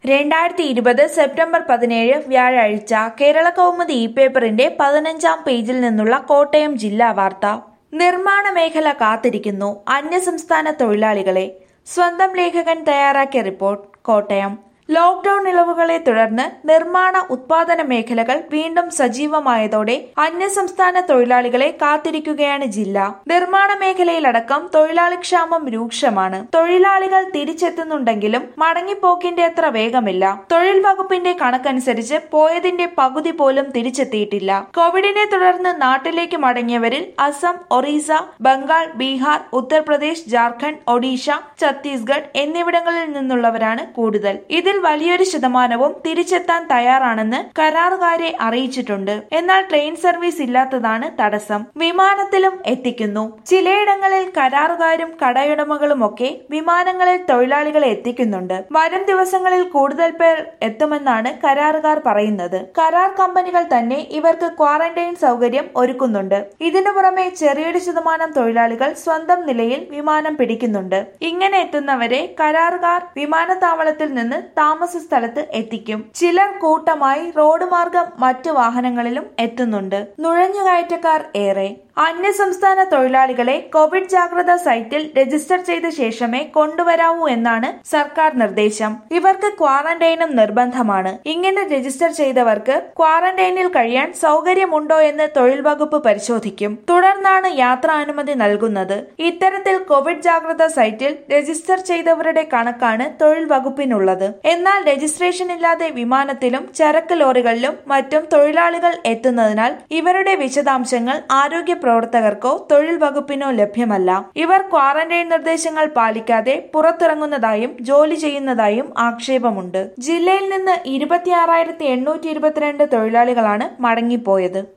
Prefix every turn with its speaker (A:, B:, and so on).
A: രണ്ടായിരത്തി ഇരുപത് സെപ്റ്റംബർ പതിനേഴ് വ്യാഴാഴ്ച കേരള കൗമുദി ഇ പേപ്പറിന്റെ പതിനഞ്ചാം പേജിൽ നിന്നുള്ള കോട്ടയം ജില്ലാ വാർത്ത നിർമ്മാണ മേഖല കാത്തിരിക്കുന്നു അന്യസംസ്ഥാന തൊഴിലാളികളെ സ്വന്തം ലേഖകൻ തയ്യാറാക്കിയ റിപ്പോർട്ട് കോട്ടയം ലോക്ഡൌൺ ഇളവുകളെ തുടർന്ന് നിർമ്മാണ ഉത്പാദന മേഖലകൾ വീണ്ടും സജീവമായതോടെ അന്യസംസ്ഥാന തൊഴിലാളികളെ കാത്തിരിക്കുകയാണ് ജില്ല നിർമ്മാണ മേഖലയിലടക്കം തൊഴിലാളി ക്ഷാമം രൂക്ഷമാണ് തൊഴിലാളികൾ തിരിച്ചെത്തുന്നുണ്ടെങ്കിലും മടങ്ങിപ്പോക്കിന്റെ അത്ര വേഗമില്ല തൊഴിൽ വകുപ്പിന്റെ കണക്കനുസരിച്ച് പോയതിന്റെ പകുതി പോലും തിരിച്ചെത്തിയിട്ടില്ല കോവിഡിനെ തുടർന്ന് നാട്ടിലേക്ക് മടങ്ങിയവരിൽ അസം ഒറീസ ബംഗാൾ ബീഹാർ ഉത്തർപ്രദേശ് ജാർഖണ്ഡ് ഒഡീഷ ഛത്തീസ്ഗഡ് എന്നിവിടങ്ങളിൽ നിന്നുള്ളവരാണ് കൂടുതൽ ഇതിൽ വലിയൊരു ശതമാനവും തിരിച്ചെത്താൻ തയ്യാറാണെന്ന് കരാറുകാരെ അറിയിച്ചിട്ടുണ്ട് എന്നാൽ ട്രെയിൻ സർവീസ് ഇല്ലാത്തതാണ് തടസ്സം വിമാനത്തിലും എത്തിക്കുന്നു ചിലയിടങ്ങളിൽ കരാറുകാരും കടയുടമകളുമൊക്കെ വിമാനങ്ങളിൽ തൊഴിലാളികളെ എത്തിക്കുന്നുണ്ട് വരും ദിവസങ്ങളിൽ കൂടുതൽ പേർ എത്തുമെന്നാണ് കരാറുകാർ പറയുന്നത് കരാർ കമ്പനികൾ തന്നെ ഇവർക്ക് ക്വാറന്റൈൻ സൗകര്യം ഒരുക്കുന്നുണ്ട് ഇതിനു പുറമെ ചെറിയൊരു ശതമാനം തൊഴിലാളികൾ സ്വന്തം നിലയിൽ വിമാനം പിടിക്കുന്നുണ്ട് ഇങ്ങനെ എത്തുന്നവരെ കരാറുകാർ വിമാനത്താവളത്തിൽ നിന്ന് താമസ സ്ഥലത്ത് എത്തിക്കും ചിലർ കൂട്ടമായി റോഡ് മാർഗം മറ്റു വാഹനങ്ങളിലും എത്തുന്നുണ്ട് നുഴഞ്ഞുകയറ്റക്കാർ ഏറെ അന്യസംസ്ഥാന തൊഴിലാളികളെ കോവിഡ് ജാഗ്രതാ സൈറ്റിൽ രജിസ്റ്റർ ചെയ്ത ശേഷമേ കൊണ്ടുവരാവൂ എന്നാണ് സർക്കാർ നിർദ്ദേശം ഇവർക്ക് ക്വാറന്റൈനും നിർബന്ധമാണ് ഇങ്ങനെ രജിസ്റ്റർ ചെയ്തവർക്ക് ക്വാറന്റൈനിൽ കഴിയാൻ സൗകര്യമുണ്ടോ എന്ന് തൊഴിൽ വകുപ്പ് പരിശോധിക്കും തുടർന്നാണ് യാത്രാനുമതി നൽകുന്നത് ഇത്തരത്തിൽ കോവിഡ് ജാഗ്രതാ സൈറ്റിൽ രജിസ്റ്റർ ചെയ്തവരുടെ കണക്കാണ് തൊഴിൽ വകുപ്പിനുള്ളത് എന്നാൽ രജിസ്ട്രേഷൻ ഇല്ലാതെ വിമാനത്തിലും ചരക്ക് ലോറികളിലും മറ്റും തൊഴിലാളികൾ എത്തുന്നതിനാൽ ഇവരുടെ വിശദാംശങ്ങൾ ആരോഗ്യ പ്രവർത്തകർക്കോ തൊഴിൽ വകുപ്പിനോ ലഭ്യമല്ല ഇവർ ക്വാറന്റൈൻ നിർദ്ദേശങ്ങൾ പാലിക്കാതെ പുറത്തിറങ്ങുന്നതായും ജോലി ചെയ്യുന്നതായും ആക്ഷേപമുണ്ട് ജില്ലയിൽ നിന്ന് ഇരുപത്തിയാറായിരത്തി എണ്ണൂറ്റി ഇരുപത്തിരണ്ട് തൊഴിലാളികളാണ് മടങ്ങിപ്പോയത്